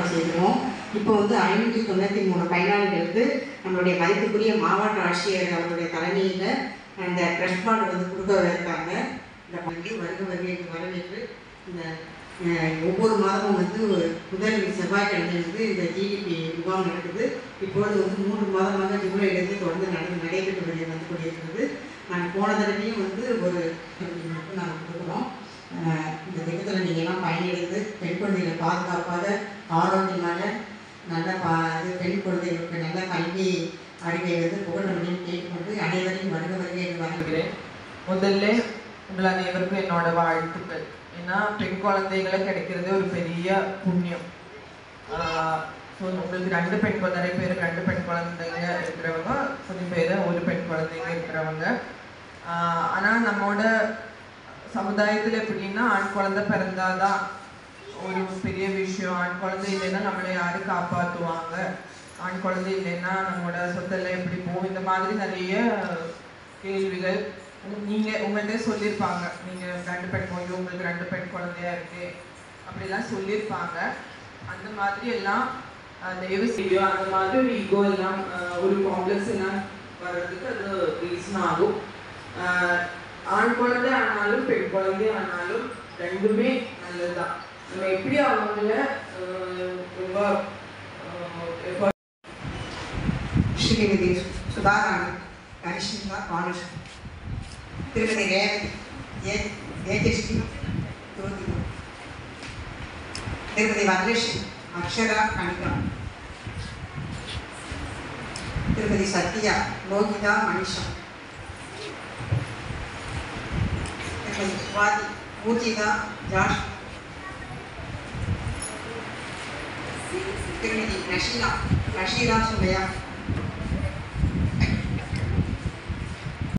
செய்கிறோம் இப்போ வந்து ஐநூற்றி தொண்ணூற்றி மூணு பயனாளிகளுக்கு நம்மளுடைய மதிப்புக்குரிய மாவட்ட ஆட்சியர் அவருடைய தலைமையில் அந்த ட்ரெஸ் கார்டு வந்து கொடுக்க இருக்காங்க இந்த பள்ளி வருக வருகைக்கு வரவேற்று இந்த அஹ், ஒவ்வொரு மாதமும் வந்து முதல் செவ்வாய்க்கிழமை வந்து இந்த ஜிடிபி முகாம் நடக்குது இப்பொழுது வந்து மூன்று மாதமாக ஜூலைலேருந்து தொடர்ந்து நடந்து நடைபெற்று வந்து வந்து கொண்டிருக்கிறது நாங்கள் போன தடவையும் வந்து ஒரு மட்டும் நாங்கள் கொடுக்குறோம் அஹ், இந்த திட்டத்தில் நீங்கள் எல்லாம் பயனடைந்து பெண் குழந்தைகளை பாதுகாப்பாக ஆரோக்கியமாக நல்ல பா இது பெண் குழந்தைகளுக்கு நல்ல கல்வி அறிவை வந்து புகழ் அப்படின்னு கேட்டுக்கொண்டு அனைவரையும் வருக வருகை என்று வர இருக்கிறேன் முதல்ல உங்கள் அனைவருக்கும் என்னோட வாழ்த்துக்கள் ஏன்னா பெண் குழந்தைகளை கிடைக்கிறது ஒரு பெரிய புண்ணியம் ஸோ உங்களுக்கு ரெண்டு பெண் குழந்தை நிறைய பேர் ரெண்டு பெண் குழந்தைங்க இருக்கிறவங்க கொஞ்சம் பேர் ஒரு பெண் குழந்தைங்க இருக்கிறவங்க ஆஹ் ஆனா நம்மோட சமுதாயத்துல எப்படின்னா ஆண் குழந்தை பிறந்தாதான் ஒரு பெரிய விஷயம் ஆண் குழந்தை இல்லைன்னா நம்மளை யாரு காப்பாத்துவாங்க ஆண் குழந்தை இல்லைன்னா நம்மளோட சொத்தெல்லாம் எப்படி போகும் இந்த மாதிரி நிறைய கேள்விகள் உங்க- நீங்க உங்கள்கிட்ட சொல்லியிருப்பாங்க நீங்க ரெண்டு பெண் குழந்தை உங்களுக்கு ரெண்டு பெண் குழந்தையா இருக்கு அப்படிலாம் சொல்லியிருப்பாங்க அந்த மாதிரி எல்லாம் அஹ், தயவு செய்யும் அந்த மாதிரி ஒரு ஈகோ எல்லாம் அஹ், ஒரு காம்ப்ளெக்ஸ் எல்லாம் வர்றதுக்கு அது ரீசன் ஆகும் அஹ், ஆண் குழந்தை ஆனாலும் பெண் குழந்தை ஆனாலும் ரெண்டுமே நல்லதுதான் நம்ம எப்படி அவங்கள அஹ், ரொம்ப அஹ், effort ஸ்ரீமதி சுதாராணி கரிஷ்மா பானுஷ் திருமதி ரேவதி ஏ தேஜஸ்ரீ ஜோதி திருமதி வரலட்சுமி அக்ஷரா கணிகா திருமதி சத்யா லோகிதா மனிஷா திருமதி சுவாதி பூஜிதா ஜாஷ் திருமதி நஷீலா நஷீலா சுமையா